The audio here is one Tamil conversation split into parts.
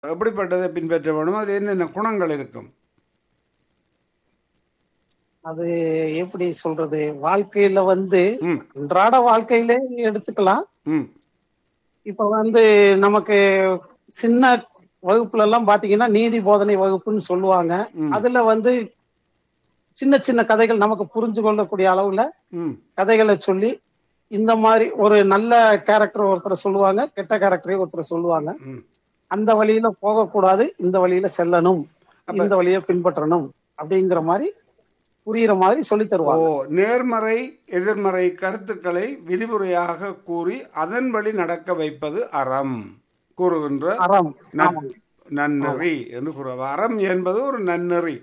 எப்படிப்பட்டதை பின்பற்ற வேணும் அது என்னென்ன குணங்கள் இருக்கும் அது எப்படி சொல்றது வாழ்க்கையில வந்து ம் அன்றாட வாழ்க்கையிலே எடுத்துக்கலாம் ம் இப்ப வந்து நமக்கு சின்ன வகுப்புல எல்லாம் பாத்தீங்கன்னா நீதி போதனை வகுப்புன்னு சொல்லுவாங்க ம். அதுல வந்து சின்ன சின்ன கதைகள் நமக்கு புரிஞ்சு கொள்ளக்கூடிய அளவுல ம் கதைகளை சொல்லி இந்த மாதிரி ஒரு நல்ல கேரக்டர் ஒருத்தர் சொல்லுவாங்க கெட்ட கேரக்டரையும் ஒருத்தர் சொல்லுவாங்க ம் அந்த வழியில போகக்கூடாது இந்த வழியில செல்லணும் இந்த வழியை பின்பற்றணும் அப்படிங்கிற மாதிரி புரியுற மாதிரி சொல்லி ஓ தருவாங்க நேர்மறை எதிர்மறை கருத்துக்களை விரிவுரையாக கூறி அதன் வழி நடக்க வைப்பது அறம் கூறுகின்ற அறம் நன்- ஆமாங்க. நன்னெறி என்று கூற அறம் என்பது ஒரு நன்னெறி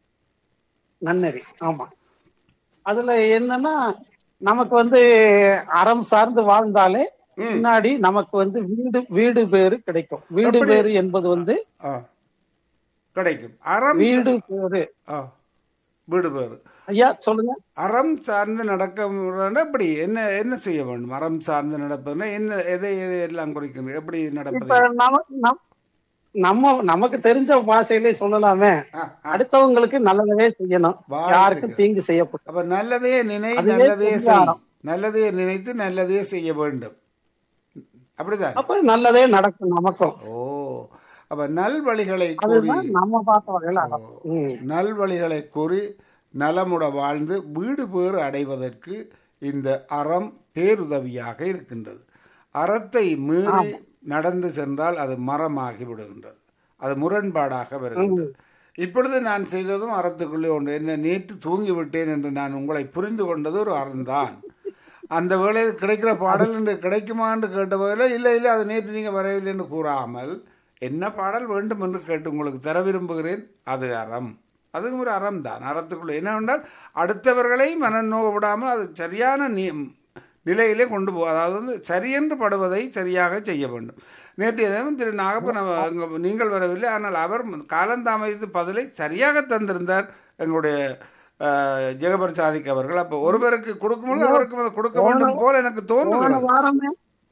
நன்னெறி ஆமா அதுல என்னன்னா நமக்கு வந்து அறம் சார்ந்து வாழ்ந்தாலே ம். பின்னாடி நமக்கு வந்து வீடு வீடு பேரு கிடைக்கும் வீடு எப்படி? பேரு என்பது வந்து ஆ, கிடைக்கும் அறம் வீடு பேரு ஆ, வீடு பேறு ஐயா சொல்லுங்க அறம் சார்ந்து நடக்க முறைன்னா எப்படி என்ன என்ன செய்ய வேண்டும் அறம் சார்ந்து நடப்பதுன்னா என்ன எதை எதை எல்லாம் குறிக்கணும் எப்படி இப்ப நடப்பது நம நம்- நம்ம நமக்கு தெரிஞ்ச பாஷையிலே சொல்லலாமே ஆ, ஆ. அடுத்தவங்களுக்கு நல்லதவே செய்யணும் வாழ்த்துக்கள். யாருக்கும் தீங்கு செய்யப்படும் அப்ப நல்லதையே நினை அதுவே நல்லதையே பெரிய செய் அறம். நல்லதையே நினைத்து நல்லதையே செய்ய வேண்டும் அப்படிதான் அப்ப நல்லதே நடக்கும் நமக்கும் ஓ அப்ப நல்வழிகளை கூறி அதுதான் நம்ம பார்த்த வகையில அறம் ம். நல்வழிகளை கூறி நலமுட வாழ்ந்து வீடு பேறு அடைவதற்கு இந்த அறம் பேருதவியாக இருக்கின்றது அறத்தை மீறி நடந்து சென்றால் அது மரமாகி விடுகின்றது அது முரண்பாடாக வருகின்றது இப்பொழுது நான் செய்ததும் அறத்துக்குள்ளே ஒன்று என்ன நேற்று தூங்கி விட்டேன் என்று நான் உங்களை புரிந்து கொண்டது ஒரு அறம்தான் அந்த வேளையில் கிடைக்கிற பாடல் என்று கிடைக்குமா என்று கேட்ட வேளையில் இல்லை இல்லை அது நேற்று நீங்கள் வரவில்லை என்று கூறாமல் என்ன பாடல் வேண்டும் என்று கேட்டு உங்களுக்கு தர விரும்புகிறேன் அது அறம் அதுவும் ஒரு அறம் தான் அறத்துக்குள்ளே என்னவென்றால் அடுத்தவர்களை மனநோக விடாமல் அது சரியான நீ நிலையிலே கொண்டு போ அதாவது வந்து சரியென்று படுவதை சரியாக செய்ய வேண்டும் நேற்றைய தினம் திரு நாகப்பன் அவ- அங்க நீங்கள் வரவில்லை ஆனால் அவர் காலந்தாமதித்து பதிலை சரியாக தந்திருந்தார் எங்களுடைய அஹ், ஜெகபர் சாதிக் அவர்கள் அப்போ ஒருவருக்கு கொடுக்கும்போது அவருக்கு அது கொடுக்க வேண்டும் போல எனக்கு போன தோன்றுகிறது வாரமே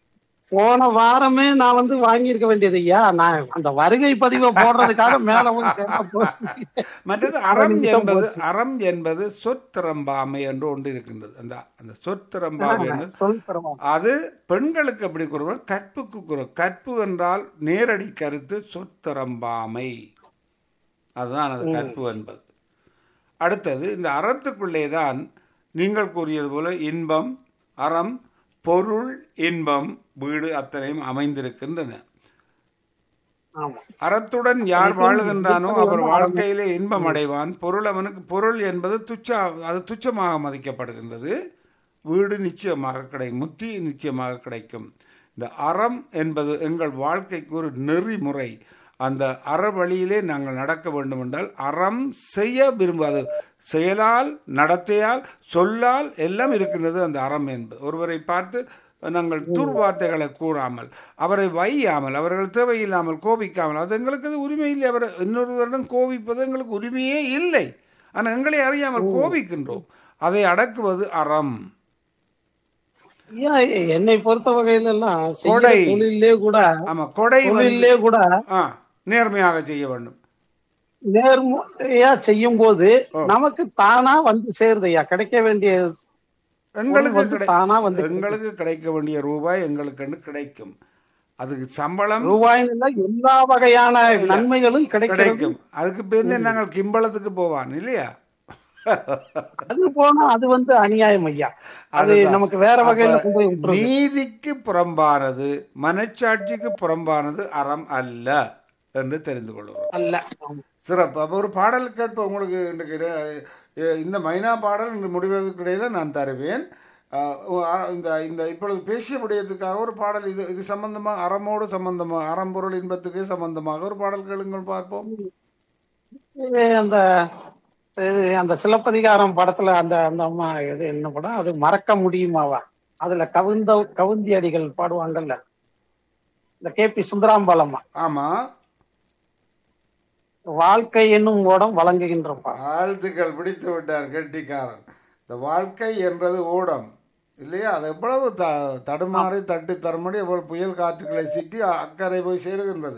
போன வாரமே நான் வந்து வாங்கியிருக்க வேண்டியது ஐயா நான் அந்த வருகை பதிவை போடுறதுக்காக மேல போய் கேட்க போறேன். மற்றது அறம் நிமிஷம் என்பது அறம் என்பது சொத்திரம்பாமை என்று ஒன்று இருக்கின்றது அந்த அந்த சொத்திரம்பாமை என்று சொல்லி தருவோம் அது பெண்களுக்கு எப்படி கூறுவோம் கற்புக்கு கூறு கற்பு என்றால் நேரடி கருத்து சொத்தரம்பாமை அதுதான் அது கற்பு என்பது அடுத்தது இந்த அறத்துக்குள்ளே தான் நீங்கள் கூறியது போல இன்பம் அறம் பொருள் இன்பம் வீடு அத்தனையும் அமைந்திருக்கின்றன ஆமா அறத்துடன் யார் வாழுகின்றானோ அவர் வாழ்க்கையிலே இன்பம் அடைவான் பொருள் அவனுக்கு பொருள் என்பது துச்ச அது துச்சமாக மதிக்கப்படுகின்றது வீடு நிச்சயமாக கிடைக்கும் முத்தி நிச்சயமாக கிடைக்கும் இந்த அறம் என்பது எங்கள் வாழ்க்கைக்கு ஒரு நெறிமுறை அந்த அற வழியிலே நாங்கள் நடக்க வேண்டும் என்றால் அறம் செய்ய விரும்பாது செயலால் நடத்தையால் சொல்லால் எல்லாம் இருக்கின்றது அந்த அறம் என்பது ஒருவரை பார்த்து நாங்கள் துர்வார்த்தைகளை கூறாமல் அவரை வையாமல் அவர்கள் தேவையில்லாமல் கோபிக்காமல் அது எங்களுக்கு அது உரிமை இல்லை அவர் இன்னொருவரிடம் கோபிப்பது எங்களுக்கு உரிமையே இல்லை ஆனால் எங்களை அறியாமல் கோபிக்கின்றோம் அதை அடக்குவது அறம் ஐயா என்னை பொறுத்த வகையில எல்லாம் செய்யற கொடை. தொழிலே கூட ஆமா கொடை வந்து தொழிலே கூட ஆ, நேர்மையாக செய்ய வேண்டும் நேர்மையா செய்யும் போது நமக்கு தானா வந்து சேருது ஐயா கிடைக்க வேண்டிய எங்களுக்கு வந்து கிடை- தானா வந்து எங்களுக்கு கிடைக்க வேண்டிய ரூபாய் எங்களுக்கு கிடைக்கும் அதுக்கு சம்பளம் ரூபாய்ன்னு இல்ல எல்லா வகையான நன்மைகளும் கிடைக்கிறது கிடைக்கும் அதுக்கு பேருந்து நாங்கள் கிம்பளத்துக்கு போவான் இல்லையா அது போனா அது வந்து அநியாயம் ஐயா அது அதுதான். நமக்கு வேற வகையில கொண்டு போய் விட்டுருது நீதிக்கு புறம்பானது மனச்சாட்சிக்கு புறம்பானது அறம் அல்ல என்று தெரிந்து கொள்கிறோம் அல்ல ஆமா. சிறப்பு அப்போ ஒரு பாடல் கேட்போம் உங்களுக்கு இன்றைக்கு இர- எ- இந்த மைனா பாடல் இன்று முடிவதற்கு இடையில நான் தருவேன் அஹ், உ- அ- இந்த இந்த இப்பொழுது பேசிய விடயத்துக்காக ஒரு பாடல் இது இது சம்பந்தமாக அறமோடு சம்பந்தமாக அறம்பொருள் இன்பத்துக்கு சம்பந்தமாக ஒரு பாடல் கேளுங்கள் பார்ப்போம் இது அந்த இது அந்த சிலப்பதிகாரம் படத்துல அந்த அந்த அம்மா இது என்ன படம் அது மறக்க முடியுமாவா அதுல கவுந்த கவுந்தி அடிகள் பாடுவாங்கல்ல இந்த கே பி சுந்தராம்பாளம்மா ஆமா வாழ்க்கை என்னும் ஓடம் வழங்குகின்ற பா வாழ்த்துக்கள் பிடித்து விட்டார் கெட்டிக்காரன் இந்த வாழ்க்கை என்றது ஓடம் இல்லையா அது எவ்வளவு த தடுமாறி தட்டி தரமுடி எவ்வளவு புயல் காற்றுகளை சிக்கி அக்கறை போய் சேருகின்றது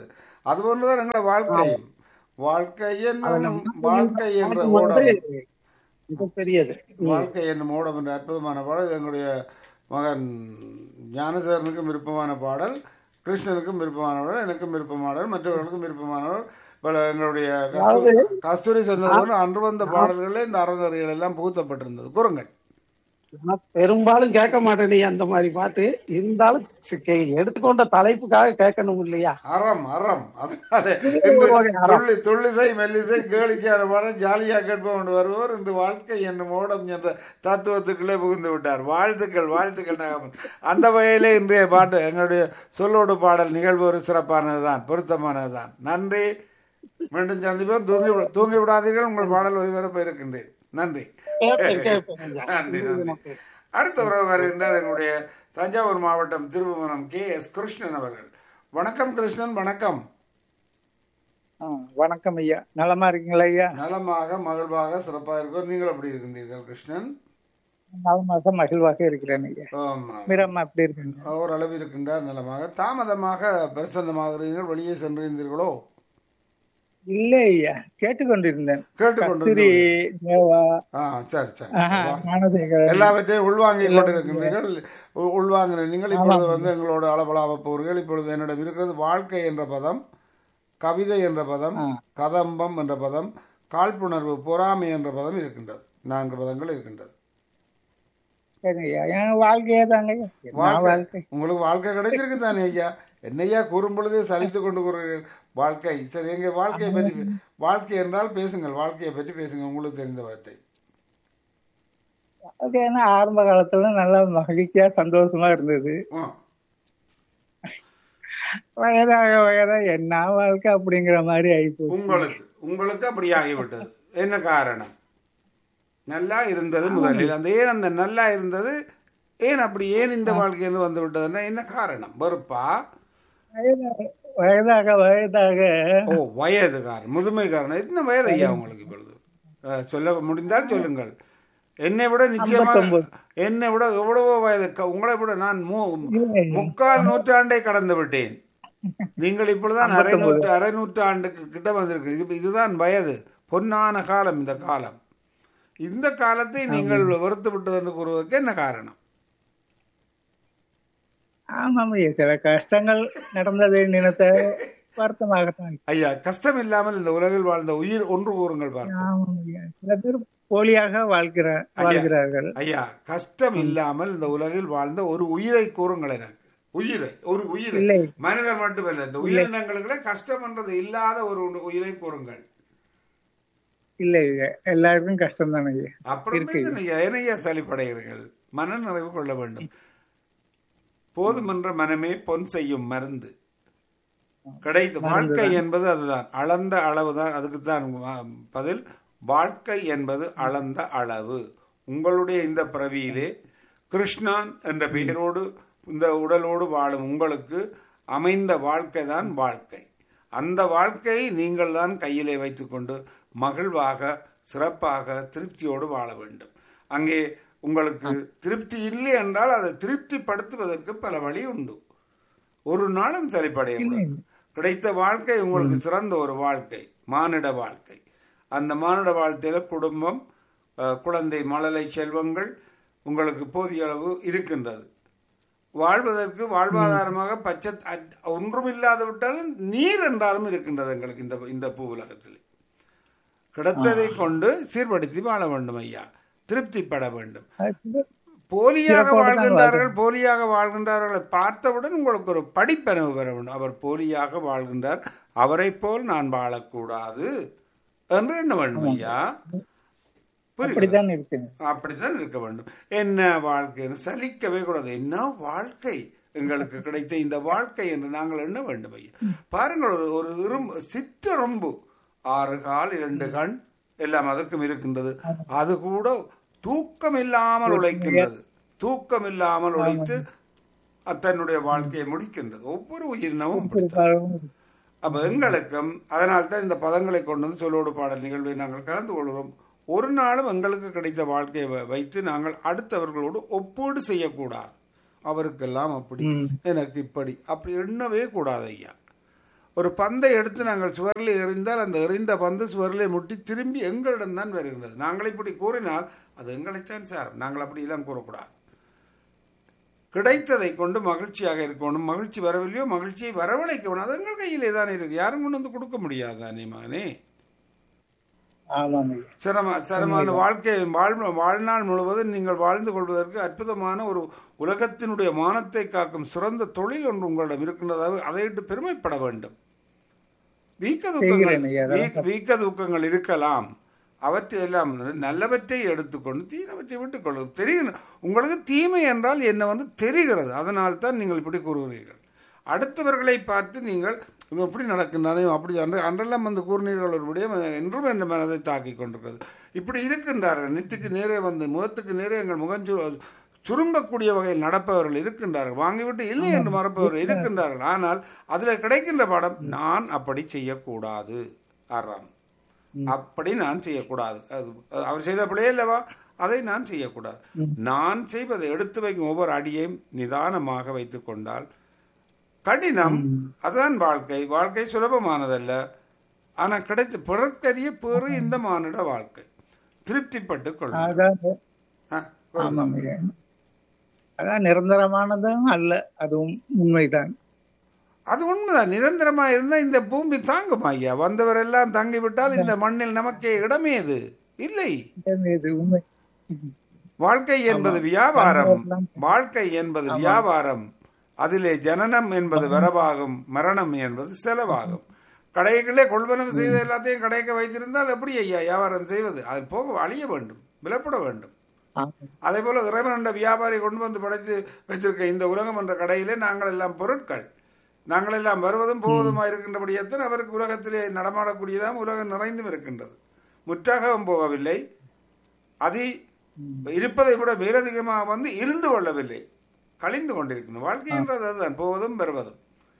அது போன்றுதான் எங்களோட வாழ்க்கையும் வாழ்க்கை என்னும் வாழ்க்கை என்ற ஓடம் வந்து மிகப்பெரியது வாழ்க்கை என்னும் ஓடம் என்ற அற்புதமான பாடல் இது எங்களுடைய மகன் ஞானசேரனுக்கும் விருப்பமான பாடல் கிருஷ்ணனுக்கும் விருப்பமான பாடல் எனக்கும் விருப்பமான பாடல் மற்றவர்களுக்கும் விருப்பமான பாடல் பல எங்களுடைய கஸ்தூரி கஸ்தூரி சொன்னது போல அன்று வந்த பாடல்களே இந்த அறநறைகள் எல்லாம் புகுத்தப்பட்டிருந்தது கூறுங்கள் நான் பெரும்பாலும் கேட்க மாட்டேன் நீ அந்த மாதிரி பாட்டு இருந்தாலும் சி- கே- எடுத்துக்கொண்ட தலைப்புக்காக கேட்கணும் இல்லையா அறம் அறம் அதனால ஒரு இன்று வகை அறம். துள்ளி துள்ளிசை மெல்லிசை கேளிக்கையான பாடல் ஜாலியாக கேட்போம் என்று வருவோர் இன்று வாழ்க்கை என்னும் ஓடம் என்ற தத்துவத்துக்குள்ளே புகுந்து விட்டார் வாழ்த்துக்கள் வாழ்த்துக்கள் நாகப்பன் அந்த வகையிலே இன்றைய பாட்டு எங்களுடைய சொல்லோடு பாடல் நிகழ்வு ஒரு சிறப்பானதுதான் பொருத்தமானதுதான் நன்றி மீண்டும் சந்திப்போம் தூங்கி விட- தூங்கி விடாதீர்கள் உங்கள் பாடல் ஒளிபரப்ப இருக்கின்றேன் நன்றி கேட்பேன் கேட்பேன் ஐயா. நன்றி நன்றி அடுத்த உறவு வருகின்றார் எங்களுடைய தஞ்சாவூர் மாவட்டம் திருபுவனம் கே எஸ் கிருஷ்ணன் அவர்கள் வணக்கம் கிருஷ்ணன் வணக்கம் ஆ, வணக்கம் ஐயா நலமா இருக்கீங்களா ஐயா நலமாக மகிழ்வாக சிறப்பாக இருக்கும் நீங்கள் எப்படி இருக்கின்றீர்கள் கிருஷ்ணன் நலமாக மகிழ்வாக இருக்கிறேன் ஐயா ஆமாம் மீரம்மா எப்படி இருக்கீங்க ஓரளவு இருக்கின்றார் நலமாக தாமதமாக பிரசன்னமாகிறீர்கள் வெளியே சென்றிருந்தீர்களோ இல்லை ஐயா கேட்டுக்கொண்டிருந்தேன் கேட்டுக்கொண்டு கஸ்தூரி தேவா ஆ சரி சரி ஆஹா, சரி. ஞானசேகரன் எல்லாவற்றையும் உள்வாங்கிக் கொண்டிருக்கின்றீர்கள் உ- உள்வாங்கின நீங்கள் இப்பொழுது வந்து எங்களோட அளவலாவ போர்கள் இப்பொழுது என்னிடம் இருக்கிறது வாழ்க்கை என்ற பதம் கவிதை என்ற பதம் ஆ. கதம்பம் என்ற பதம் காழ்ப்புணர்வு பொறாமை என்ற பதம் இருக்கின்றது நான்கு பதங்கள் இருக்கின்றது சரி ஐயா என் வாழ்க்கையே தாங்க ஐயா என்ன வாழ்க்கை வாழ்க்கை உங்களுக்கு வாழ்க்கை கிடைச்சிருக்கு தானே ஐயா என்னையா கூறும் பொழுதே சலித்து கொண்டு கூறுகிறீர்கள் வாழ்க்கை சரி எங்க வாழ்க்கையை பற்றி பே- வாழ்க்கை என்றால் பேசுங்கள் வாழ்க்கையை பற்றி பேசுங்க உங்களுக்கு தெரிந்தவற்றை அது என்ன ஆரம்ப காலத்துல நல்லா மகிழ்ச்சியா சந்தோஷமா இருந்தது ஆ, வயதாக வயதாக என்ன வாழ்க்கை அப்படிங்கிற மாதிரி ஆயிப்போச்சு உங்களுக்கு உங்களுக்கு அப்படி ஆகிவிட்டது என்ன காரணம் நல்லா இருந்தது முதலில் அந்த ஏன் அந்த நல்லா இருந்தது ஏன் அப்படி ஏன் இந்த வாழ்க்கையில் வந்து விட்டதுன்னா என்ன காரணம் வெறுப்பா வயதாக வயதாக வயதாக ஓ வயது காரணம் முதுமை காரணம் என்ன வயது ஐயா உங்களுக்கு இப்பொழுது அஹ், சொல்ல முடிந்தால் சொல்லுங்கள் என்னை விட நிச்சயமாக என்னை விட எவ்வளவோ வயது க- உங்களை விட நான் மூ- முக்கால் நூற்றாண்டை கடந்து விட்டேன் நீங்கள் இப்பொழுதுதான் அரை நூற்று அரை நூற்றாண்டுக்கு கிட்ட வந்திருக்கு இது இதுதான் வயது பொன்னான காலம் இந்த காலம் இந்த காலத்தை நீங்கள் வெறுத்து விட்டது என்று கூறுவதற்கு என்ன காரணம் ஆமாம் ஐயா சில கஷ்டங்கள் நடந்ததை நினைத்த வருத்தமாகத்தான் இருக்கு. ஐயா கஷ்டம் இல்லாமல் இந்த உலகில் வாழ்ந்த உயிர் ஒன்று கூறுங்கள் பாருங்கள் ஆமாம் ஐயா சில பேர் போலியாக வாழ்கிற வாழ்கிறார்கள் ஐயா கஷ்டம் இல்லாமல் இந்த உலகில் வாழ்ந்த ஒரு உயிரை கூறுங்கள் எனக்கு உயிரை ஒரு உயிரை இல்லை. மனிதர் மட்டுமல்ல இந்த உயிரினங்களுக்கு கஷ்டம் என்றது இல்லாத ஒரு உயிரை கூறுங்கள் இல்லை ஐயா எல்லாருக்கும் கஷ்டம் தானே ஐயா அப்புறம் ஏனையா சலிப்படைகிறீர்கள் மன நிறைவு கொள்ள வேண்டும் போதுமென்ற மனமே பொன் செய்யும் மருந்து கிடைத்து வாழ்க்கை என்பது அதுதான் அளந்த அளவு தான் அதுக்கு தான் பதில் வாழ்க்கை என்பது அளந்த அளவு உங்களுடைய இந்த பிறவியிலே கிருஷ்ணான் என்ற பெயரோடு இந்த உடலோடு வாழும் உங்களுக்கு அமைந்த வாழ்க்கை தான் வாழ்க்கை அந்த வாழ்க்கையை நீங்கள் தான் கையிலே வைத்துக்கொண்டு மகிழ்வாக சிறப்பாக திருப்தியோடு வாழ வேண்டும் அங்கே உங்களுக்கு திருப்தி இல்லை என்றால் அதை திருப்திப்படுத்துவதற்கு பல வழி உண்டு ஒரு நாளும் சரிப்படையக்கூடாது கிடைத்த வாழ்க்கை உங்களுக்கு சிறந்த ஒரு வாழ்க்கை மானிட வாழ்க்கை அந்த மானிட வாழ்க்கையில குடும்பம் அஹ், குழந்தை மழலை செல்வங்கள் உங்களுக்கு போதிய அளவு இருக்கின்றது வாழ்வதற்கு வாழ்வாதாரமாக பச்சை அட்- ஒன்றுமில்லாது விட்டாலும் நீர் என்றாலும் இருக்கின்றது எங்களுக்கு இந்த இந்த பூ உலகத்தில் கிடைத்ததை கொண்டு சீர்படுத்தி வாழ வேண்டும் ஐயா திருப்திப்பட வேண்டும் அது போலியாக வாழ்கின்றார்கள் போலியாக வாழ்கின்றார்களை பார்த்தவுடன் உங்களுக்கு ஒரு படிப்பனவு பெற வேண்டும் அவர் போலியாக வாழ்கின்றார் அவரை போல் நான் வாழக்கூடாது என்று எண்ண வேண்டும் ஐயா புரியுது அப்படித்தான் இருக்கு அப்படித்தான் இருக்க வேண்டும் என்ன வாழ்க்கைன்னு சலிக்கவே கூடாது என்ன வாழ்க்கை எங்களுக்கு கிடைத்த இந்த வாழ்க்கை என்று நாங்கள் எண்ண வேண்டும் ஐயா பாருங்கள் ஒரு ஒரு இரும்பு சிற்றெரும்பு ஆறு கால் இரண்டு கண் எல்லாம் அதுக்கும் இருக்கின்றது அது கூட தூக்கம் இல்லாமல் உழைக்கின்றது தூக்கம் இல்லாமல் உழைத்து தன்னுடைய வாழ்க்கையை முடிக்கின்றது ஒவ்வொரு உயிரினமும் அப்படித்தான். அப்ப எங்களுக்கும் அதனால் தான் இந்த பதங்களை கொண்டு வந்து சொல்லோடு பாடல் நிகழ்வை நாங்கள் கலந்து கொள்கிறோம் ஒரு நாளும் எங்களுக்கு கிடைத்த வாழ்க்கையை வ- வைத்து நாங்கள் அடுத்தவர்களோடு ஒப்பீடு செய்யக்கூடாது அவருக்கெல்லாம் அப்படி எனக்கு இப்படி அப்படி எண்ணவே கூடாது ஐயா ஒரு பந்தை எடுத்து நாங்கள் சுவரில் எறிந்தால் அந்த எறிந்த பந்து சுவரிலே முட்டி திரும்பி எங்களிடம் தான் வருகின்றது நாங்கள் இப்படி கூறினால் அது எங்களைத்தான் சார் நாங்கள் அப்படியெல்லாம் கூறக்கூடாது கிடைத்ததை கொண்டு மகிழ்ச்சியாக இருக்கணும் மகிழ்ச்சி வரவில்லையோ மகிழ்ச்சியை வரவழைக்கணும் அது எங்கள் கையிலே தான் இருக்கு யாரும் கொண்டு வந்து கொடுக்க முடியாது தானே மகனே ஆமாம் ஐயா சிரம சிரமமான வாழ்க்கை வாழ் வாழ்நாள் முழுவதும் நீங்கள் வாழ்ந்து கொள்வதற்கு அற்புதமான ஒரு உலகத்தினுடைய மானத்தை காக்கும் சிறந்த தொழில் ஒன்று உங்களிடம் இருக்கின்றதாக அதையிட்டு பெருமைப்பட வேண்டும் வீக்க துக்கங்கள் செய்கிறேன் ஐயா, அதான் வீ- வீக்க துக்கங்கள் இருக்கலாம் அவற்றை எல்லாம் நல்லவற்றை எடுத்துக்கொண்டு தீனவற்றை விட்டுக்கொள்ளும் தெரியும் உங்களுக்கு தீமை என்றால் என்னவென்று தெரிகிறது அதனால் தான் நீங்கள் இப்படி கூறுகிறீர்கள் அடுத்தவர்களை பார்த்து நீங்கள் இவன் எப்படி நடக்கின்றானே இவன் அப்படி அன்று அன்றெல்லாம் வந்து கூறினீர்கள் ஒரு விடயம் என்றும் என் மனதை தாக்கி கொண்டிருக்கிறது இப்படி இருக்கின்றார்கள் நெற்றுக்கு நேரே வந்து முகத்துக்கு நேரே எங்கள் முகஞ்சு சுருங்கக்கூடிய வகையில் நடப்பவர்கள் இருக்கின்றார்கள் வாங்கிவிட்டு இல்லை என்று மறப்பவர்கள் இருக்கின்றார்கள் ஆனால் அதில் கிடைக்கின்ற பாடம் நான் அப்படி செய்யக்கூடாது ஆறாம் அப்படி நான் செய்யக்கூடாது அது அவர் செய்த பிழையே அல்லவா அதை நான் செய்யக்கூடாது நான் செய்வதை எடுத்து வைக்கும் ஒவ்வொரு அடியையும் நிதானமாக வைத்துக் கொண்டால் கடினம் அதுதான் வாழ்க்கை வாழ்க்கை சுலபமானதல்ல ஆனால் கிடைத்த பிறர்க்கரிய பேறு இந்த மானிட வாழ்க்கை திருப்திப்பட்டு கொள்ளும் அதான் ஆ, ஆமாம் ஐயா அதான் நிரந்தரமானதும் அல்ல அதுவும் உண்மைதான் அது உண்மைதான் நிரந்தரமா இருந்தா இந்த பூமி தாங்குமா ஐயா வந்தவர் எல்லாம் தங்கிவிட்டால் இந்த மண்ணில் நமக்கே இடமேது இல்லை இது உண்மை வாழ்க்கை என்பது வியாபாரம் வாழ்க்கை என்பது வியாபாரம் அதிலே ஜனனம் என்பது வரவாகும் மரணம் என்பது செலவாகும் கடைகளே கொள்வனம் செய்த எல்லாத்தையும் கடைக்க வைத்திருந்தால் எப்படி ஐயா வியாபாரம் செய்வது அது போக அழிய வேண்டும் விலப்பட வேண்டும் ஆமாம். அதே போல இறைவன் என்ற வியாபாரி கொண்டு வந்து படைத்து வச்சிருக்க இந்த உலகம் என்ற கடையிலே நாங்கள் எல்லாம் பொருட்கள் நாங்கள் எல்லாம் வருவதும் போவதுமாக இருக்கின்றபடியத்தில் அவருக்கு உலகத்திலே நடமாடக்கூடியதாம் உலகம் நிறைந்தும் இருக்கின்றது முற்றாகவும் போகவில்லை அதி இருப்பதை விட மேலதிகமாக வந்து இருந்து கொள்ளவில்லை கழிந்து கொண்டிருக்கணும் வாழ்க்கை என்றது அதுதான் போவதும் வருவதும்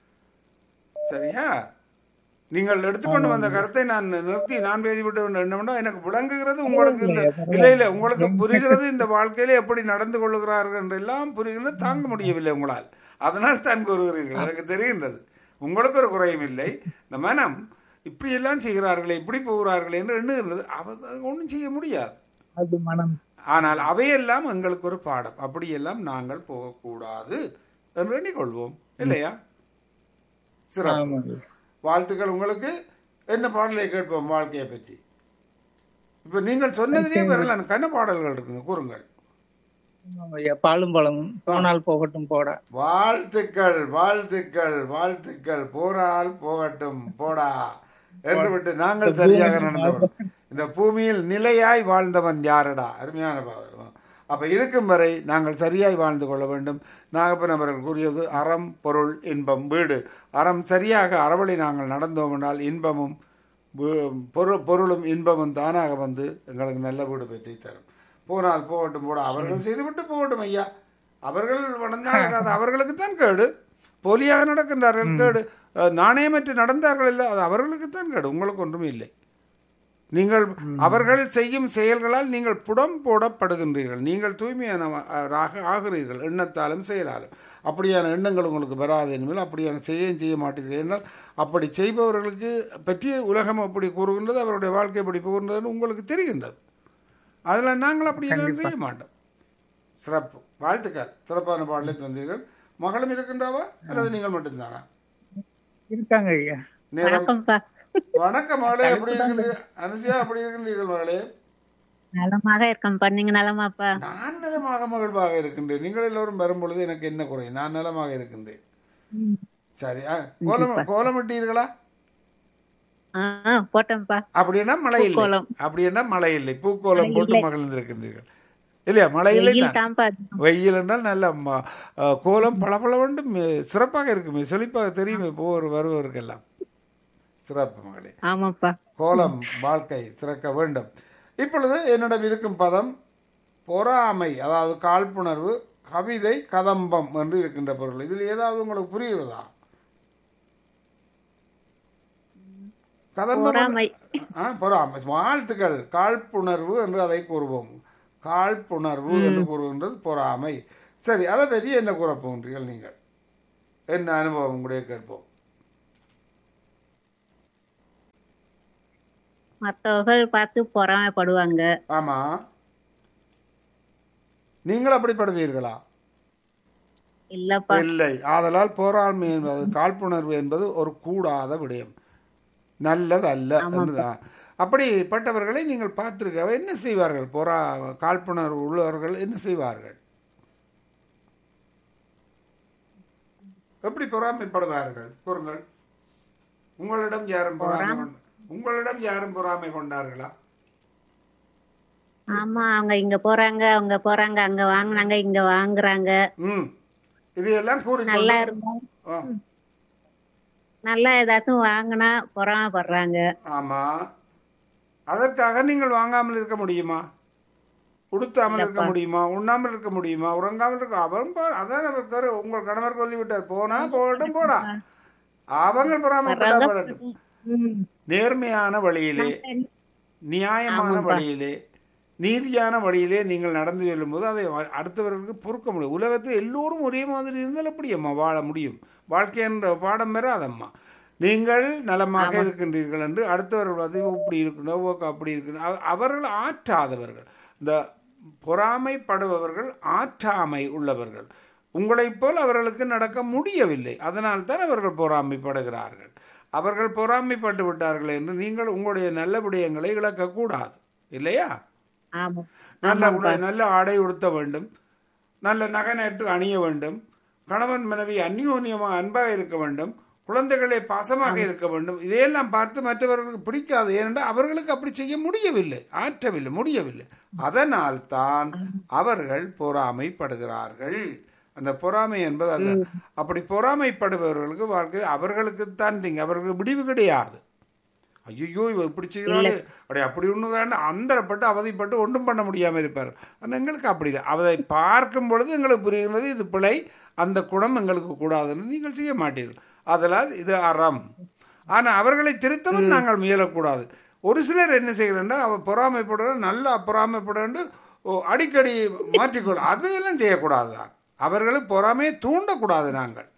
சரியா நீங்கள் எடுத்துக்கொண்டு வந்த கருத்தை நான் நிறுத்தி நான் பேசிவிட்டு என்னவென்றா எனக்கு விளங்குகிறது உங்களுக்கு இந்த இல்லை இல்லை உங்களுக்கு புரிகிறது இந்த வாழ்க்கையில எப்படி நடந்து கொள்ளுகிறார்கள் என்றெல்லாம் புரிகிறது தாங்க முடியவில்லை உங்களால் அதனால் தான் கூறுகிறீர்கள் எனக்கு தெரிகின்றது உங்களுக்கு ஒரு குறையும் இல்லை இந்த மனம் இப்படியெல்லாம் செய்கிறார்களே இப்படி போகிறார்களே என்று எண்ணுகிறது அவர் ஒன்றும் செய்ய முடியாது அது மனம் ஆனால் அவையெல்லாம் எங்களுக்கு ஒரு பாடம் அப்படியெல்லாம் நாங்கள் போகக்கூடாது என்று எண்ணிக்கொள்வோம் இல்லையா சிறப்பு ஆமாம் வாழ்த்துக்கள் உங்களுக்கு என்ன பாடலை கேட்போம் வாழ்க்கையை பற்றி இப்ப நீங்கள் சொன்னதிலே வரலாம் கண்ண பாடல்கள் இருக்குங்க கூறுங்கள் ஆமாம் ஐயா பாலும் பழமும் போனால் போகட்டும் போடா வாழ்த்துக்கள் வாழ்த்துக்கள் வாழ்த்துக்கள் போரால் போகட்டும் போடா என்று விட்டு நாங்கள் சரியாக நடந்தவன் இந்த பூமியில் நிலையாய் வாழ்ந்தவன் யாரடா அருமையான பாடல் அப்ப இருக்கும் வரை நாங்கள் சரியாய் வாழ்ந்து கொள்ள வேண்டும் நாகப்பன் அவர்கள் கூறியது அறம் பொருள் இன்பம் வீடு அறம் சரியாக அறவழி நாங்கள் நடந்தோம் என்றால் இன்பமும் வீ- பொருள் பொருளும் இன்பமும் தானாக வந்து எங்களுக்கு நல்ல வீடு பெற்றி தரும் போனால் போகட்டும் போட அவர்கள் செய்துவிட்டு போகட்டும் ஐயா அவர்கள் வளர்ந்தால் அது அவர்களுக்கு தான் கேடு போலியாக நடக்கின்றார்கள் கேடு அஹ், நாணயமற்று நடந்தார்கள் இல்லை அது அவர்களுக்கு தான் கேடு உங்களுக்கு ஒன்றும் இல்லை நீங்கள் அவர்கள் செய்யும் செயல்களால் நீங்கள் புடம் போடப்படுகின்றீர்கள் நீங்கள் தூய்மையானவராக ஆகிறீர்கள் எண்ணத்தாலும் செயலாலும் அப்படியான எண்ணங்கள் உங்களுக்கு வராது என்பது அப்படியான செய்ய செய்ய மாட்டீர்கள் என்றால் அப்படி செய்பவர்களுக்கு பற்றி உலகம் அப்படி கூறுகின்றது அவருடைய வாழ்க்கை எப்படி போகின்றதுன்னு உங்களுக்கு தெரிகின்றது அதில் நாங்கள் அப்படி எல்லாம் செய்ய மாட்டோம் சிறப்பு வாழ்த்துக்கள் சிறப்பான பாடலை தந்தீர்கள் மகளும் இருக்கின்றாவா அல்லது நீங்கள் மட்டும்தானா இருக்காங்க ஐயா நேரம் வணக்கம்ப்பா வணக்கம் மகளே எப்படி இருக்கின்றீர்கள் அனுசியா எப்படி இருக்கின்றீர்கள் மகளே நலமாக இருக்கேன்ப்பா நீங்க நலமாப்பா நான் நலமாக மகிழ்வாக இருக்கின்றேன் நீங்கள் எல்லோரும் வரும்பொழுது எனக்கு என்ன குறை நான் நலமாக இருக்கின்றேன் சரி ஆ, கோலம் கோலமிட்டீர்களா ஆ போட்டேன்ப்பா அப்படின்னா மழை இல்லை பூக்கோலம். அப்படின்னா மழை இல்லை பூக்கோலம் போட்டு மகிழ்ந்திருக்கின்றீர்கள் இல்லையா மழை இல்லை வெயில் தான் தான்ப்பா வெயில் என்றால் நல்ல ம- ஆ, கோலம் பளபளவென்று மி- சிறப்பாக இருக்குமே செழிப்பாக தெரியுமே போவர் வருவவருக்கெல்லாம் சிறப்பு மகளே ஆமாப்பா கோலம் வாழ்க்கை சிறக்க வேண்டும் இப்பொழுது என்னிடம் இருக்கும் பதம் பொறாமை அதாவது காழ்ப்புணர்வு கவிதை கதம்பம் என்று இருக்கின்ற பொருள் இதில் ஏதாவது உங்களுக்கு புரிகிறதா கதம்பம் பொறாமை ஆ, பொறாமை வாழ்த்துக்கள் காழ்ப்புணர்வு என்று அதை கூறுவோம் காழ்ப்புணர்வு என்று கூறுகின்றது பொறாமை சரி அதை பற்றி என்ன கூற போகின்றீர்கள் நீங்கள் என்ன அனுபவம் உங்களுடைய கேட்போம் மத்தவர்கள் பார்த்து பொறாமைப்படுவாங்க ஆமா நீங்கள் அப்படிப்படுவீர்களா இல்லப்பா இல்லை ஆதலால் போராண்மை என்பது காழ்ப்புணர்வு என்பது ஒரு கூடாத விடயம் நல்லதல்ல என்றுதான் அப்படிப்பட்டவர்களை நீங்கள் பார்த்திருக்க என்ன செய்வார்கள் போரா காழ்ப்புணர்வு உள்ளவர்கள் என்ன செய்வார்கள் எப்படி பொறாமைப்படுவார்கள் கூறுங்கள் உங்களிடம் யாரும் பொறாமை கொண்ட உங்களிடம் யாரும் பொறாமை கொண்டார்களா ஆமா அவங்க இங்க போறாங்க அவங்க போறாங்க அங்க வாங்குனாங்க இங்க வாங்குறாங்க ம் இதையெல்லாம் கூறி நல்லா இருந்தா நல்லா ஏதாச்சும் வாங்கினா பொறாமைப்படுறாங்க ஆமா அதற்காக நீங்கள் வாங்காமல் இருக்க முடியுமா உடுத்தாமல் இருக்க முடியுமா உண்ணாமல் இருக்க முடியுமா உறங்காமல் இருக்க அவன் போ- அதான் அவர் கரு- உங்கள் கணவர் சொல்லிவிட்டார் போனா போகட்டும் போடா அவங்க பொறாமப்பட்டா போடட்டும் ம். நேர்மையான வழியிலே நியாயமான வழியிலே நீதியான வழியிலே நீங்கள் நடந்து செல்லும்போது அதை வ- அடுத்தவர்களுக்கு பொறுக்க முடியும் உலகத்தில் எல்லோரும் ஒரே மாதிரி இருந்தால் எப்படி அம்மா வாழ முடியும் வாழ்க்கை என்ற பாடம் பெறாதம்மா நீங்கள் நலமாக இருக்கின்றீர்கள் என்று அடுத்தவர்கள் வந்து இப்படி இருக்கணும் ஓ, அப்படி இருக்கணும் அவ- அவர்கள் ஆற்றாதவர்கள் இந்த பொறாமைப்படுபவர்கள் ஆற்றாமை உள்ளவர்கள் உங்களைப் போல் அவர்களுக்கு நடக்க முடியவில்லை அதனால் தான் அவர்கள் பொறாமைப்படுகிறார்கள் அவர்கள் பொறாமைப்பட்டு விட்டார்கள் என்று நீங்கள் உங்களுடைய நல்ல விடயங்களை இழக்கக்கூடாது இல்லையா ஆமா நல்ல உடை நல்ல ஆடை உடுத்த வேண்டும் நல்ல நகை நட்டு அணிய வேண்டும் கணவன் மனைவி அந்யோன்யமாக அன்பாக இருக்க வேண்டும் குழந்தைகளை பாசமாக இருக்க வேண்டும் இதையெல்லாம் பார்த்து மற்றவர்களுக்கு பிடிக்காது ஏனென்றால் அவர்களுக்கு அப்படி செய்ய முடியவில்லை ஆற்றவில்லை முடியவில்லை அதனால் தான் அவர்கள் பொறாமைப்படுகிறார்கள் அந்த பொறாமை என்பது அது அப்படி பொறாமைப்படுபவர்களுக்கு வாழ்க்கை அவர்களுக்குத்தான் திங்க அவர்களுக்கு விடிவு கிடையாது ஐயோ இவ இப்படி செய்கிறாள் அப்படி அப்படி ஒன்று அந்தரப்பட்டு அவதிப்பட்டு ஒன்றும் பண்ண முடியாமல் இருப்பார் ஆனால் எங்களுக்கு அப்படி இல்லை அதை பார்க்கும் பொழுது எங்களுக்கு புரிகிறது இது பிழை அந்த குணம் எங்களுக்கு கூடாதுன்னு நீங்கள் செய்ய மாட்டீர்கள் அதனால் இது அறம் ஆனால் அவர்களை திருத்தவும் நாங்கள் முயலக்கூடாது ஒரு சிலர் என்ன செய்கிறேன்னா அவ பொறாமைப்படுற நல்லா பொறாமைப்படுற அடிக்கடி மாற்றிக்கொள்ள அதையெல்லாம் செய்யக்கூடாது தான் அவர்களை பொறாமையை தூண்டக்கூடாது நாங்கள்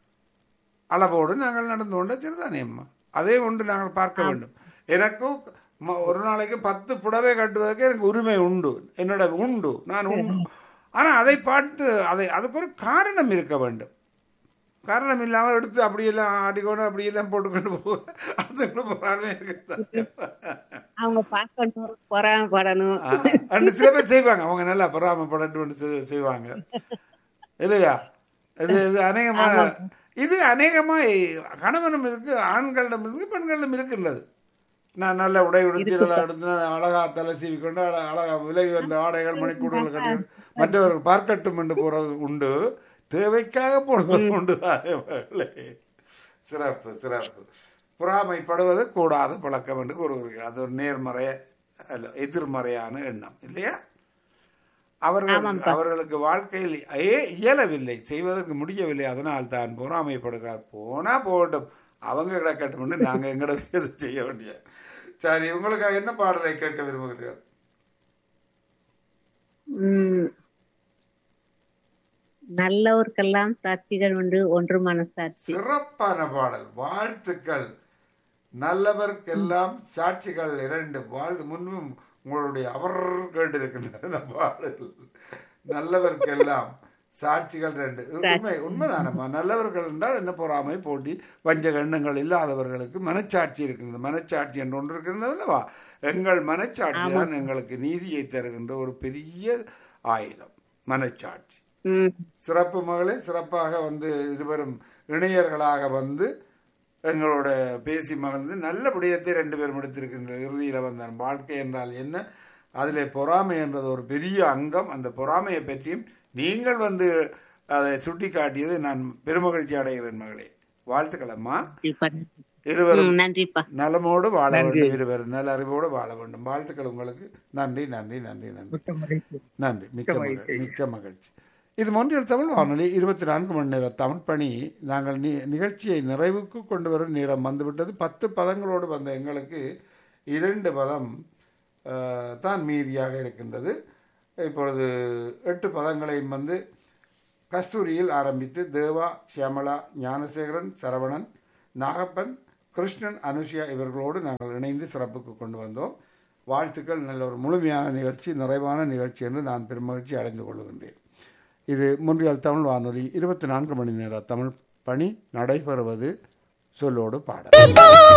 அளவோடு நாங்கள் நடந்து கொண்ட சிறுதானே அம்மா அதே ஒன்று நாங்கள் பார்க்க வேண்டும் எனக்கும் ம- ஒரு நாளைக்கு பத்து புடவை கட்டுவதற்கு எனக்கு உரிமை உண்டு என்னோட உண்டு நான் உண்டு ஆனால் அதை பார்த்து அதை அதுக்கு ஒரு காரணம் இருக்க வேண்டும் காரணம் இல்லாமல் எடுத்து அப்படியெல்லாம் ஆடிக்கொண்டு அப்படியெல்லாம் போட்டுக்கொண்டு போக அடுத்தவங்களும் பொறாமை இருக்குது அவங்க பார்க்கணும் பொறாமைப்படணும் ரெண்டு சில பேர் செய்வாங்க அவங்க நல்லா பொறாமப்படட்டும் செய்- செய்வாங்க இல்லையா இது இது அநேகமாக இது அநேகமாக கணவனும் இருக்கு ஆண்களிடம் இருக்கு பெண்களிடம் இருக்கின்றது நான் நல்ல உடை உடுத்தி நல்லா எடுத்து நான் அழகா தலை சீவி கொண்டு அழ- அழகா விலகி வந்த ஆடைகள் மணிக்கூடுகள் கட்டி மற்றவர்கள் பார்க்கட்டும் என்று போறது உண்டு தேவைக்காக போடுவது உண்டு தானே மகளே. சிறப்பு சிறப்பு பொறாமைப்படுவது கூடாத பழக்கம் என்று கூறுகிறீர்கள் அது ஒரு நேர்மறை அல்ல எதிர்மறையான எண்ணம் இல்லையா அவர்கள் அவர்களுக்கு வாழ்க்கையில் ஏ இயலவில்லை செய்வதற்கு முடியவில்லை அதனால் தான் பொறாமைப்படுகிறார் போனா போகட்டும் அவங்க கிடக்கட்டும் நாங்க எங்கட விஷயத்தை செய்ய வேண்டிய சரி உங்களுக்காக என்ன பாடலை கேட்க விரும்புகிறீர்கள் உம் நல்லோர்க்கெல்லாம் சாட்சிகள் உண்டு ஒன்று மனசாட்சி சிறப்பான பாடல் வாழ்த்துக்கள் நல்லவர்க்கெல்லாம் சாட்சிகள் இரண்டு வாழ்த்து முன்பும் உங்களுடைய அவர் கேட்டிருக்கின்ற இந்த பாடல் நல்லவர்க்கெல்லாம் சாட்சிகள் ரெண்டு உண்மை உண்மைதானம்மா நல்லவர்கள் என்றால் என்ன பொறாமை போட்டி வஞ்ச எண்ணங்கள் இல்லாதவர்களுக்கு மனச்சாட்சி இருக்கின்றது மனச்சாட்சி என்று ஒன்று இருக்கின்றது அல்லவா எங்கள் மனச்சாட்சி தான் எங்களுக்கு நீதியை தருகின்ற ஒரு பெரிய ஆயுதம் மனச்சாட்சி உம் சிறப்பு மகளே சிறப்பாக வந்து இருவரும் இணையர்களாக வந்து எங்களோட பேசி மகிழ்ந்து நல்ல விடயத்தை ரெண்டு பேரும் எடுத்திருக்கின்ற இறுதியில் வந்தான் வாழ்க்கை என்றால் என்ன அதில் பொறாமை என்றது ஒரு பெரிய அங்கம் அந்த பொறாமையை பற்றியும் நீங்கள் வந்து அதை சுட்டி காட்டியது நான் பெருமகிழ்ச்சி அடைகிறேன் மகளே வாழ்த்துக்கள் அம்மா நன்றிப்பா. இருவரும் உம் நன்றிப்பா நலமோடு வாழ வேண்டும் இருவரும் நல்ல அறிவோடு வாழ வேண்டும் வாழ்த்துக்கள் உங்களுக்கு நன்றி நன்றி நன்றி நன்றி மிக்க மகிழ்ச்சி நன்றி மிக்க மகிழ்ச்சி மிக்க மகிழ்ச்சி இது மொன்றியல் தமிழ் வானொலி இருபத்தி நான்கு மணி நேர தமிழ் பணி நாங்கள் நி நிகழ்ச்சியை நிறைவுக்கு கொண்டு வரும் நேரம் வந்துவிட்டது பத்து பதங்களோடு வந்த எங்களுக்கு இரண்டு பதம் அஹ், தான் மீதியாக இருக்கின்றது இப்பொழுது எட்டு பதங்களையும் வந்து கஸ்தூரியில் ஆரம்பித்து தேவா சியாமளா ஞானசேகரன் சரவணன் நாகப்பன் கிருஷ்ணன் அனுஷியா இவர்களோடு நாங்கள் இணைந்து சிறப்புக்கு கொண்டு வந்தோம் வாழ்த்துக்கள் நல்ல ஒரு முழுமையான நிகழ்ச்சி நிறைவான நிகழ்ச்சி என்று நான் பெருமகிழ்ச்சி அடைந்து கொள்கின்றேன் இது முன்றியல் தமிழ் வானொலி இருபத்தி நான்கு மணி நேர தமிழ் பணி நடைபெறுவது சொல்லோடு பாடல்